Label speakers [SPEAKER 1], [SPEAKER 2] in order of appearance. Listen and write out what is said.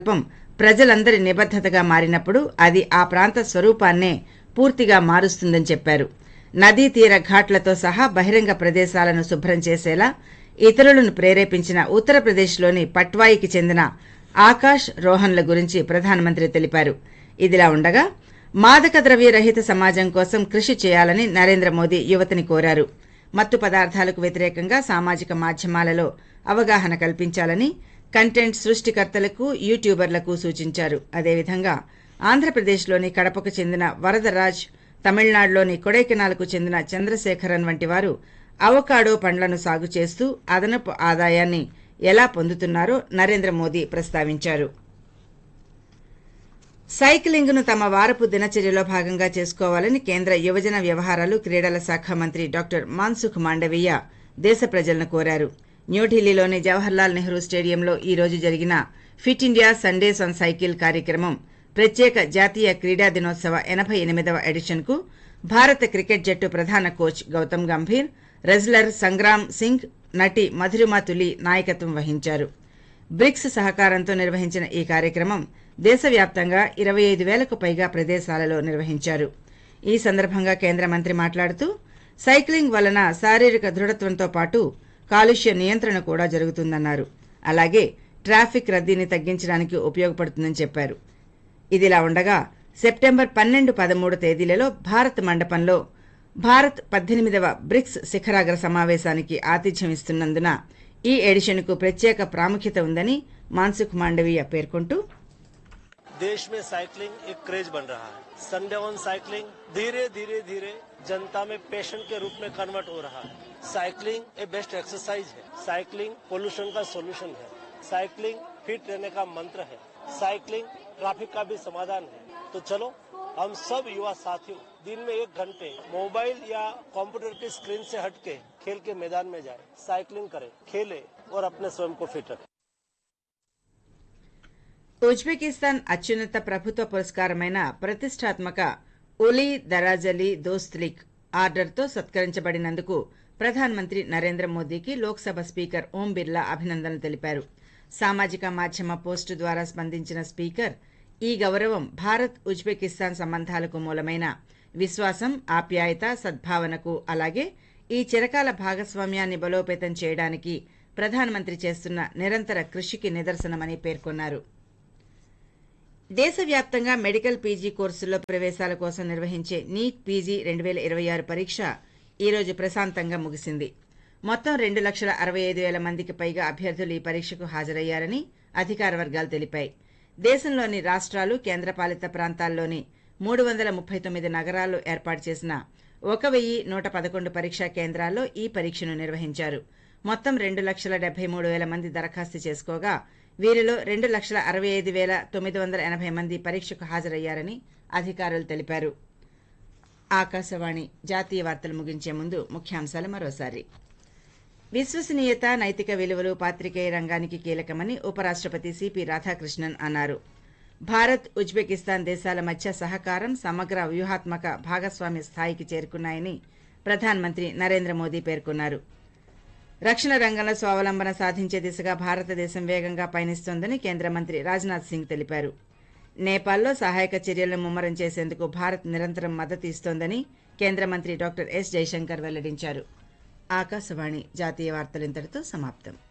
[SPEAKER 1] సంకల్పం ప్రజలందరి నిబద్దతగా మారినప్పుడు అది ఆ ప్రాంత స్వరూపాన్నే పూర్తిగా మారుస్తుందని చెప్పారు నదీ తీర ఘాట్లతో సహా బహిరంగ ప్రదేశాలను శుభ్రం చేసేలా ఇతరులను ప్రేరేపించిన ఉత్తరప్రదేశ్లోని పట్వాయికి చెందిన ఆకాష్ రోహన్ల గురించి ప్రధానమంత్రి తెలిపారు ఇదిలా ఉండగా మాదక ద్రవ్య రహిత సమాజం కోసం కృషి చేయాలని నరేంద్ర మోదీ యువతని కోరారు మత్తు పదార్థాలకు వ్యతిరేకంగా సామాజిక మాధ్యమాలలో అవగాహన కల్పించాలని కంటెంట్ సృష్టికర్తలకు యూట్యూబర్లకు సూచించారు అదేవిధంగా ఆంధ్రప్రదేశ్లోని కడపకు చెందిన వరదరాజ్ తమిళనాడులోని కొడైకెనాల్కు చెందిన చంద్రశేఖరన్ వంటి వారు అవకాడో పండ్లను సాగు చేస్తూ అదనపు ఆదాయాన్ని ఎలా పొందుతున్నారో నరేంద్ర మోదీ ప్రస్తావించారు సైక్లింగ్ ను తమ వారపు దినచర్యలో భాగంగా చేసుకోవాలని కేంద్ర యువజన వ్యవహారాలు క్రీడల శాఖ మంత్రి డాక్టర్ మాన్సుఖ్ మాండవీయ దేశ ప్రజలను కోరారు న్యూఢిల్లీలోని జవహర్లాల్ నెహ్రూ స్టేడియంలో ఈ రోజు జరిగిన fit India Sundays on cycle కార్యక్రమం ప్రత్యేక జాతీయ క్రీడా దినోత్సవ ఎనభై ఎనిమిదవ ఎడిషన్ కు భారత క్రికెట్ జట్టు ప్రధాన కోచ్ గౌతమ్ గంభీర్ రెజ్లర్ సంగ్రామ్ సింగ్ నటి మధురిమ తులి నాయకత్వం వహించారు బ్రిక్స్ సహకారంతో నిర్వహించిన ఈ కార్యక్రమం దేశవ్యాప్తంగా ఇరవై ఐదు వేలకు పైగా ప్రదేశాలలో నిర్వహించారు ఈ సందర్భంగా కేంద్ర మంత్రి మాట్లాడుతూ సైక్లింగ్ వలన శారీరక దృఢత్వంతో పాటు కాలుష్య నియంత్రణ కూడా జరుగుతుందన్నారు అలాగే ట్రాఫిక్ రద్దీని తగ్గించడానికి ఉపయోగపడుతుందని చెప్పారు ఇదిలా ఉండగా సెప్టెంబర్ పన్నెండు పదమూడు తేదీలలో భారత్ మండపంలో భారత్ పద్దెనిమిదవ బ్రిక్స్ శిఖరాగ్ర సమావేశానికి ఆతిథ్యం ఇస్తున్నందున ఈ ఎడిషన్కు ప్రత్యేక ప్రాముఖ్యత ఉందని మాన్సుఖ్ మాండవీయ పేర్కొంటూ
[SPEAKER 2] देश में साइकिलिंग एक क्रेज बन रहा है संडे ऑन साइकिलिंग धीरे धीरे धीरे जनता में पैशन के रूप में कन्वर्ट हो रहा है साइकिलिंग ए बेस्ट एक्सरसाइज है साइकिलिंग पोल्यूशन का सोल्यूशन है साइकिलिंग फिट रहने का मंत्र है साइकिलिंग ट्रैफिक का भी समाधान है तो चलो हम सब युवा साथियों दिन में एक घंटे मोबाइल या कंप्यूटर की स्क्रीन से हट के खेल के मैदान में जाए साइकिलिंग करें खेले और अपने स्वयं को फिट रखें
[SPEAKER 1] ఉజ్బెకిస్తాన్ అత్యున్నత ప్రభుత్వ పురస్కారమైన ప్రతిష్టాత్మక ఒలీ దరాజలీ దోస్త్లిక్ ఆర్డర్తో సత్కరించబడినందుకు ప్రధానమంత్రి నరేంద్ర మోదీకి లోక్సభ స్పీకర్ ఓం బిర్లా అభినందనలు తెలిపారు సామాజిక మాధ్యమ పోస్టు ద్వారా స్పందించిన స్పీకర్ ఈ గౌరవం భారత్ ఉజ్బెకిస్తాన్ సంబంధాలకు మూలమైన విశ్వాసం ఆప్యాయత సద్భావనకు అలాగే ఈ చిరకాల భాగస్వామ్యాన్ని బలోపేతం చేయడానికి ప్రధానమంత్రి చేస్తున్న నిరంతర కృషికి నిదర్శనమని పేర్కొన్నారు దేశవ్యాప్తంగా మెడికల్ పీజీ కోర్సుల్లో ప్రవేశాల కోసం నిర్వహించే నీట్ పీజీ రెండు వేల ఇరవై ఆరు పరీక్ష ఈ రోజు ప్రశాంతంగా ముగిసింది మొత్తం రెండు లక్షల అరవై ఐదు వేల మందికి పైగా అభ్యర్థులు ఈ పరీక్షకు హాజరయ్యారని అధికార వర్గాలు తెలిపాయి దేశంలోని రాష్ట్రాలు కేంద్రపాలిత ప్రాంతాల్లోని మూడు వందల ముప్పై తొమ్మిది నగరాల్లో ఏర్పాటు చేసిన ఒక వెయ్యి నూట పదకొండు పరీక్షా కేంద్రాల్లో ఈ పరీక్షను నిర్వహించారు మొత్తం రెండు లక్షల డెబ్బై మూడు వేల మంది దరఖాస్తు చేసుకోగా వీరిలో రెండు లక్షల అరవై ఐదు వేల తొమ్మిది వందల ఎనభై మంది పరీక్షకు హాజరయ్యారని అధికారులు తెలిపారు ఆకాశవాణి జాతీయ వార్తలు ముగించే ముందు ముఖ్యాంశాలు మరోసారి విశ్వసనీయత నైతిక విలువలు పాత్రికేయ రంగానికి కీలకమని ఉపరాష్ట్రపతి సిపి రాధాకృష్ణన్ అన్నారు భారత్ ఉజ్బెకిస్తాన్ దేశాల మధ్య సహకారం సమగ్ర వ్యూహాత్మక భాగస్వామ్య స్థాయికి చేరుకున్నాయని ప్రధానమంత్రి నరేంద్ర మోదీ పేర్కొన్నారు రక్షణ రంగంలో స్వావలంబన సాధించే దిశగా భారతదేశం వేగంగా పయనిస్తోందని కేంద్ర మంత్రి రాజ్నాథ్ సింగ్ తెలిపారు నేపాల్లో సహాయక చర్యలను ముమ్మరం చేసేందుకు భారత్ నిరంతరం మద్దతు ఇస్తోందని కేంద్ర మంత్రి డాక్టర్ ఎస్ జైశంకర్ వెల్లడించారు ఆకాశవాణి జాతీయ వార్తలు ఇంతటితో సమాప్తం